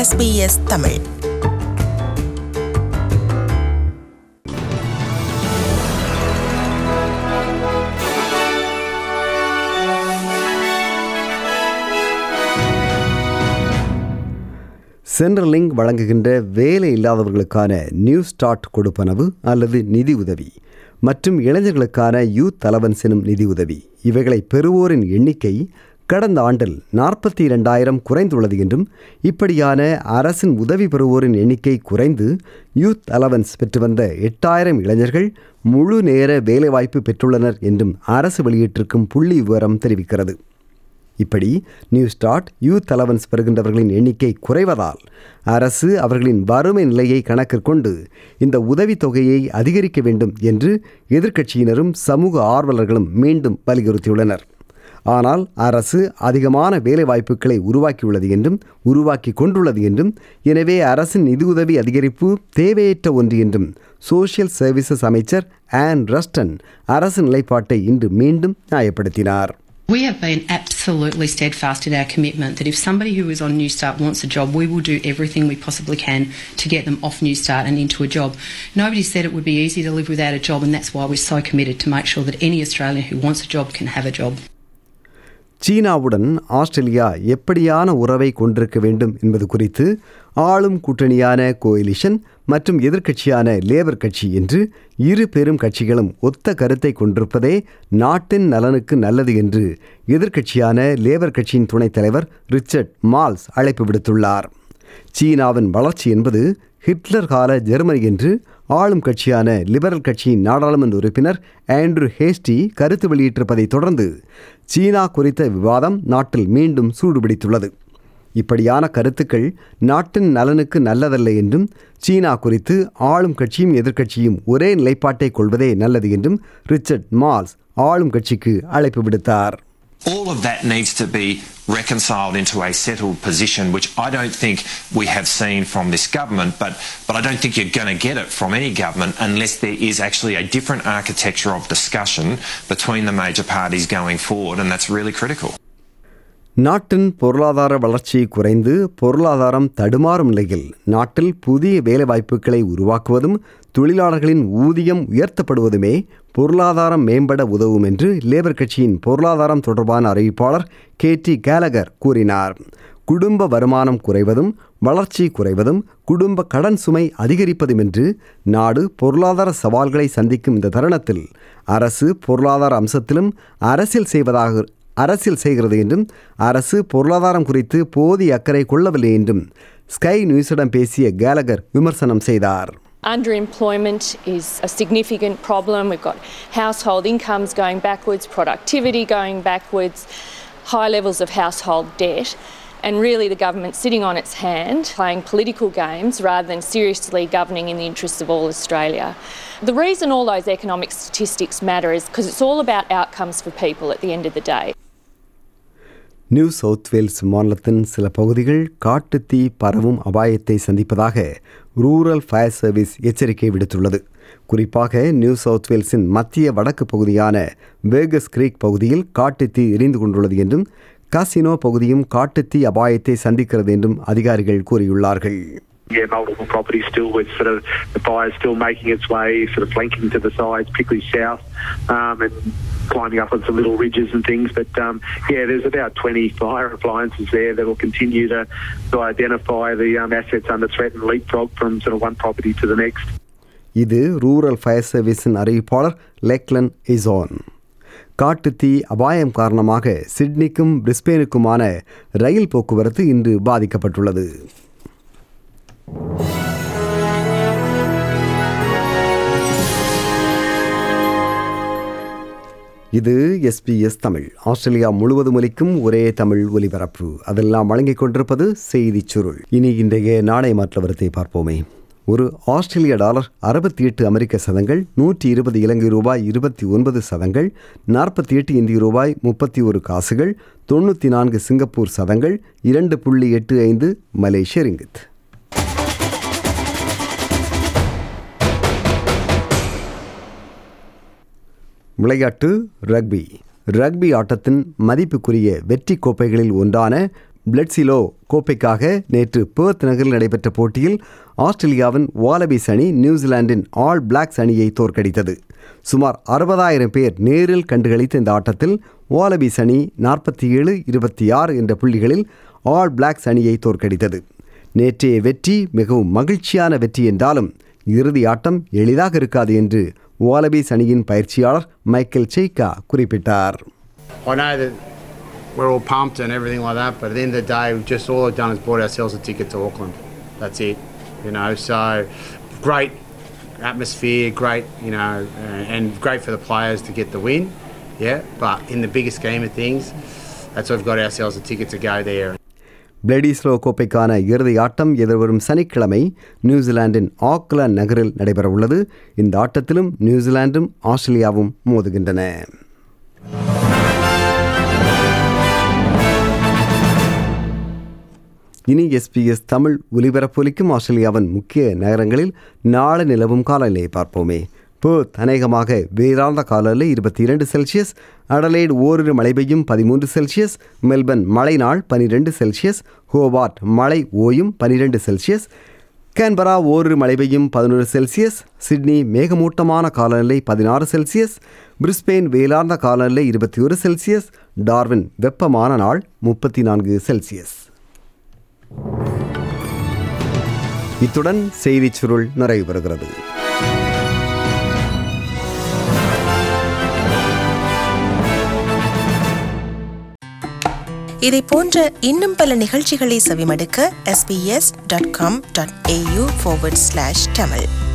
SBS Tamil சென்ட்ரலிங்க் வழங்குகின்ற வேலை இல்லாதவர்களுக்கான new start கொடுப்பனவு அல்லது நிதி உதவி மற்றும் இளைஞர்களுக்கான யூத் அலவன்ஸ் எனும் நிதி உதவி இவைகளை பெறுவோரின் எண்ணிக்கை கடந்த ஆண்டில் நாற்பத்தி இரண்டாயிரம் குறைந்துள்ளது என்றும் இப்படியான அரசின் உதவி பெறுவோரின் எண்ணிக்கை குறைந்து யூத் அலவன்ஸ் பெற்று வந்த எட்டாயிரம் இளைஞர்கள் முழு நேர வேலைவாய்ப்பு பெற்றுள்ளனர் என்றும் அரசு வெளியிட்டிருக்கும் புள்ளி விவரம் தெரிவிக்கிறது இப்படி நியூ ஸ்டார்ட் யூத் அலவன்ஸ் பெறுகின்றவர்களின் எண்ணிக்கை குறைவதால் அரசு அவர்களின் வறுமை நிலையை கணக்கிற்கொண்டு இந்த உதவித்தொகையை அதிகரிக்க வேண்டும் என்று எதிர்க்கட்சியினரும் சமூக ஆர்வலர்களும் மீண்டும் வலியுறுத்தியுள்ளனர் ஆனால் அரசு அதிகமான வேலைவாய்ப்புகளை உருவாக்கியுள்ளது என்றும் உருவாக்கி கொண்டுள்ளது என்றும் எனவே அரசின் நிதியுதவி அதிகரிப்பு தேவையற்ற ஒன்று என்றும் சோஷியல் சர்வீசஸ் அமைச்சர் ஆன் ரஸ்டன் அரசு நிலைப்பாட்டை இன்று மீண்டும் நியாயப்படுத்தினார் We have been absolutely steadfast in our commitment that if somebody who is on New Start wants a job, we will do everything we possibly can to get them off New Start and into a job. Nobody said it would be easy to live without a job, and that's why we're so committed to make sure that any Australian who wants a job can have a job. சீனாவுடன் Australia எப்படியான உறவை கொண்டிருக்க வேண்டும் என்பது குறித்து ஆளும் கூட்டணியான coalition மற்றும் எதிர்க்கட்சியான லேபர் கட்சி என்று இரு பெரும் கட்சிகளும் ஒத்த கருத்தை கொண்டிருப்பதே நாட்டின் நலனுக்கு நல்லது என்று எதிர்க்கட்சியான லேபர் கட்சியின் துணைத் தலைவர் ரிச்சர்ட் மால்ஸ் அழைப்பு விடுத்துள்ளார் சீனாவின் வளர்ச்சி என்பது ஹிட்லர் கால ஜெர்மனி என்று ஆளும் கட்சியான லிபரல் கட்சியின் நாடாளுமன்ற உறுப்பினர் ஆண்ட்ரூ ஹேஸ்டி கருத்து வெளியிட்டிருப்பதைத் தொடர்ந்து சீனா குறித்த விவாதம் நாட்டில் மீண்டும் சூடுபிடித்துள்ளது இப்படியான கருத்துக்கள் நாட்டின் நலனுக்கு நல்லதல்ல என்றும் சீனா குறித்து ஆளும் கட்சியும் எதிர்க்கட்சியும் ஒரே நிலைப்பாட்டை கொள்வதே நல்லது என்றும் ரிச்சர்ட் மால்ஸ் ஆளும் கட்சிக்கு அழைப்பு விடுத்தார் All of that needs to be reconciled into a settled position, which I don't think we have seen from this government, but, but I don't think you're going to get it from any government unless there is actually a different architecture of discussion between the major parties going forward, and that's really critical. நாட்டின் பொருளாதார வளர்ச்சி குறைந்து பொருளாதாரம் தடுமாறும் நிலையில் நாட்டில் புதிய வேலைவாய்ப்புகளை உருவாக்குவதும் தொழிலாளர்களின் ஊதியம் உயர்த்தப்படுவதுமே பொருளாதாரம் மேம்பட உதவும் என்று லேபர் கட்சியின் பொருளாதாரம் தொடர்பான அறிவிப்பாளர் கே டி கேலகர் கூறினார் குடும்ப வருமானம் குறைவதும் வளர்ச்சி குறைவதும் குடும்ப கடன் சுமை அதிகரிப்பதும் என்று நாடு பொருளாதார சவால்களை சந்திக்கும் இந்த தருணத்தில் அரசு பொருளாதார அம்சத்திலும் அரசியல் செய்வதாக அரசியல் செய்கிறது என்றும் அரசு பொருளாதாரம் குறித்து போதிய அக்கறை கொள்ளவில்லை என்றும் ஸ்கை நியூஸிடம் பேசிய கேலகர் விமர்சனம் செய்தார் Underemployment is a significant problem. We've got household incomes going backwards, productivity going backwards, high levels of household debt, and really the government sitting on its hand, playing political games rather than seriously governing in the interests of all Australia. The reason all those economic statistics matter is because it's all about outcomes for people at the end of the day. New South Wales மாநிலத்தின் சில பகுதிகள் காட்டுத்தீ பரவும் அபாயத்தை சந்திப்பதாக rural fire service எச்சரிக்கை விடுத்துள்ளது குறிப்பாக new south வேல்ஸின் மத்திய வடக்கு பகுதியான வேகஸ் கிரீக் பகுதியில் காட்டுத்தீ எரிந்து கொண்டுள்ளது என்றும் காசினோ பகுதியும் காட்டுத்தீ அபாயத்தை சந்திக்கிறது என்றும் அதிகாரிகள் கூறியுள்ளார்கள் yeah, multiple properties still with sort of the fires still making its way, sort of flanking to the sides, particularly south, um, and climbing up on some little ridges and things. But um, yeah, there's about 20 fire appliances there that will continue to, to identify the um, assets under threat and leapfrog from sort of one property to the next. இது rural fire சர்வீஸின் அறிவிப்பாளர் Lachlan இசோன் காட்டுத்தீ அபாயம் காரணமாக சிட்னிக்கும் பிரிஸ்பேனுக்குமான ரயில் போக்குவரத்து இன்று பாதிக்கப்பட்டுள்ளது இது எஸ்பிஎஸ் தமிழ் ஆஸ்திரேலியா முழுவதும் ஒலிக்கும் ஒரே தமிழ் ஒலிபரப்பு அதெல்லாம் வழங்கிக் கொண்டிருப்பது செய்திச் சுருள் இனி இன்றைய நாணய மாற்ற வரத்தை பார்ப்போமே ஒரு ஆஸ்திரேலிய டாலர் அறுபத்தி எட்டு அமெரிக்க சதங்கள் நூற்றி இருபது இலங்கை ரூபாய் இருபத்தி ஒன்பது சதங்கள் நாற்பத்தி எட்டு இந்திய ரூபாய் முப்பத்தி ஒரு காசுகள் தொண்ணூற்றி நான்கு சிங்கப்பூர் சதங்கள் இரண்டு புள்ளி எட்டு ஐந்து மலேசிய ரிங்கித் விளையாட்டு ரக்பி ரக்பி ஆட்டத்தின் மதிப்புக்குரிய வெற்றி கோப்பைகளில் ஒன்றான பிளட்சிலோ கோப்பைக்காக நேற்று பேர்த் நகரில் நடைபெற்ற போட்டியில் ஆஸ்திரேலியாவின் வாலபிஸ் அணி நியூசிலாந்தின் ஆல் பிளாக்ஸ் அணியை தோற்கடித்தது சுமார் அறுபதாயிரம் பேர் நேரில் கண்டுகளித்த இந்த ஆட்டத்தில் வாலபிஸ் அணி நாற்பத்தி ஏழு இருபத்தி ஆறு என்ற புள்ளிகளில் ஆல் பிளாக்ஸ் அணியை தோற்கடித்தது நேற்றைய வெற்றி மிகவும் மகிழ்ச்சியான வெற்றி என்றாலும் இறுதி ஆட்டம் எளிதாக இருக்காது என்று வாலபிஸ் அணியின் பயிற்சியாளர் மைக்கேல் செய்கா குறிப்பிட்டார் I know that we're all pumped and everything like that, but at the end of the day, we've just all we've done is bought ourselves a ticket to Auckland. That's it, you know. So great atmosphere, great, you know, uh, and great for the players to get the win. Yeah, but in the bigger scheme of things, that's why we've got ourselves a ticket to go there. பிளடிஸ்லோ கோப்பைக்கான இறுதி ஆட்டம் எதிர்வரும் சனிக்கிழமை நியூசிலாந்தின் Auckland நகரில் நடைபெறவுள்ளது இந்த ஆட்டத்திலும் நியூசிலாந்தும் ஆஸ்திரேலியாவும் மோதுகின்றன இனி SBS Tamil ஒலிபரப்பொலிக்கும் ஆஸ்திரேலியாவின் முக்கிய நகரங்களில் நாளை நிலவும் காலநிலையை பார்ப்போமே பேர்த் அநேகமாக வேறார்ந்த காலநிலை இருபத்தி இரண்டு செல்சியஸ் அடலைடு ஓரிரு மழை பெய்யும் பதிமூன்று செல்சியஸ் மெல்பர்ன் மழை நாள் பனிரெண்டு செல்சியஸ் ஹோபார்ட் மழை ஓயும் பனிரெண்டு செல்சியஸ் கேன்பரா ஓரிரு மழை பெய்யும் பதினொரு செல்சியஸ் சிட்னி மேகமூட்டமான காலநிலை பதினாறு செல்சியஸ் பிரிஸ்பெயின் வேளார்ந்த காலநிலை இருபத்தி ஒரு செல்சியஸ் டார்வின் வெப்பமான நாள் முப்பத்தி நான்கு செல்சியஸ் இத்துடன் செய்திச் சுருள் நிறைவு பெறுகிறது இதை போன்ற இன்னும் பல நிகழ்ச்சிகளை செவிமடுக்க sbs.com.au forward slash tamil